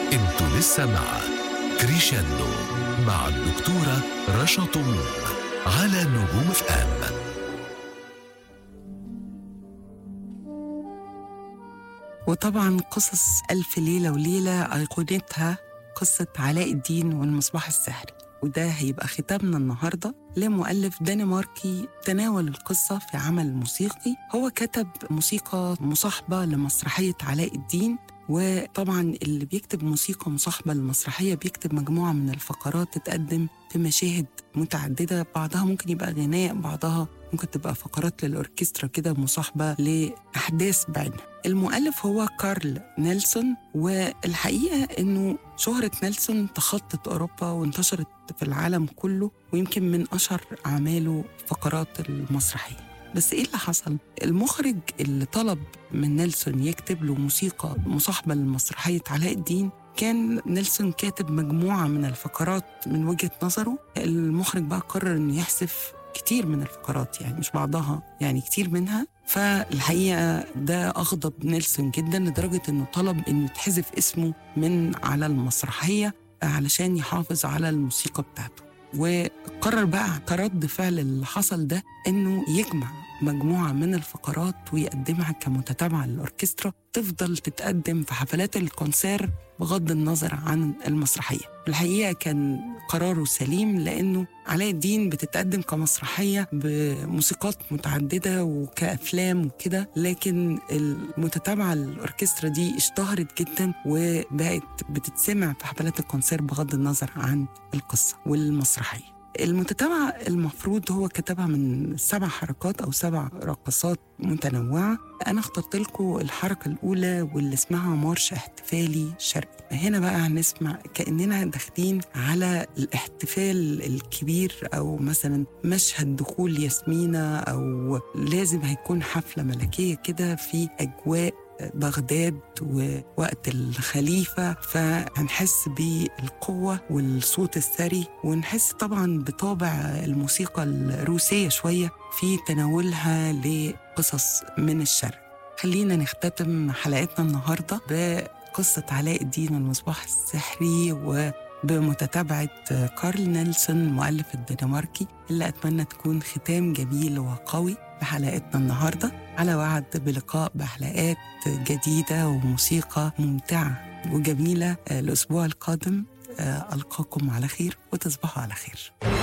انتوا لسه مع كريشاندو مع الدكتورة رشا طموح على نجوم اف ام وطبعا قصص ألف ليلة وليلة أيقونتها قصة علاء الدين والمصباح السحري وده هيبقى ختامنا النهاردة لمؤلف دنماركي تناول القصة في عمل موسيقي هو كتب موسيقى مصاحبة لمسرحية علاء الدين وطبعا اللي بيكتب موسيقى مصاحبة للمسرحية بيكتب مجموعة من الفقرات تتقدم في مشاهد متعددة بعضها ممكن يبقى غناء بعضها ممكن تبقى فقرات للأوركسترا كده مصاحبة لأحداث بعينها المؤلف هو كارل نيلسون والحقيقة أنه شهرة نيلسون تخطت أوروبا وانتشرت في العالم كله ويمكن من أشهر أعماله فقرات المسرحية بس ايه اللي حصل؟ المخرج اللي طلب من نيلسون يكتب له موسيقى مصاحبه لمسرحيه علاء الدين كان نيلسون كاتب مجموعه من الفقرات من وجهه نظره المخرج بقى قرر انه يحذف كتير من الفقرات يعني مش بعضها يعني كتير منها فالحقيقه ده اغضب نيلسون جدا لدرجه انه طلب انه يتحذف اسمه من على المسرحيه علشان يحافظ على الموسيقى بتاعته وقرر بقى كرد فعل اللي حصل ده انه يجمع مجموعه من الفقرات ويقدمها كمتتابعه للاوركسترا تفضل تتقدم في حفلات الكونسير بغض النظر عن المسرحيه. الحقيقه كان قراره سليم لانه علاء الدين بتتقدم كمسرحيه بموسيقات متعدده وكافلام وكده لكن المتتابعه للاوركسترا دي اشتهرت جدا وبقت بتتسمع في حفلات الكونسير بغض النظر عن القصه والمسرحيه. المتتابعة المفروض هو كتبها من سبع حركات أو سبع رقصات متنوعة أنا اخترت لكم الحركة الأولى واللي اسمها مارش احتفالي شرقي هنا بقى هنسمع كأننا داخلين على الاحتفال الكبير أو مثلا مشهد دخول ياسمينة أو لازم هيكون حفلة ملكية كده في أجواء بغداد ووقت الخليفة فهنحس بالقوة والصوت الثري ونحس طبعا بطابع الموسيقى الروسية شوية في تناولها لقصص من الشرق خلينا نختتم حلقتنا النهاردة بقصة علاء الدين والمصباح السحري و بمتتابعة كارل نيلسون المؤلف الدنماركي اللي أتمنى تكون ختام جميل وقوي بحلقتنا النهاردة على وعد بلقاء بحلقات جديدة وموسيقى ممتعة وجميلة الأسبوع القادم ألقاكم على خير وتصبحوا على خير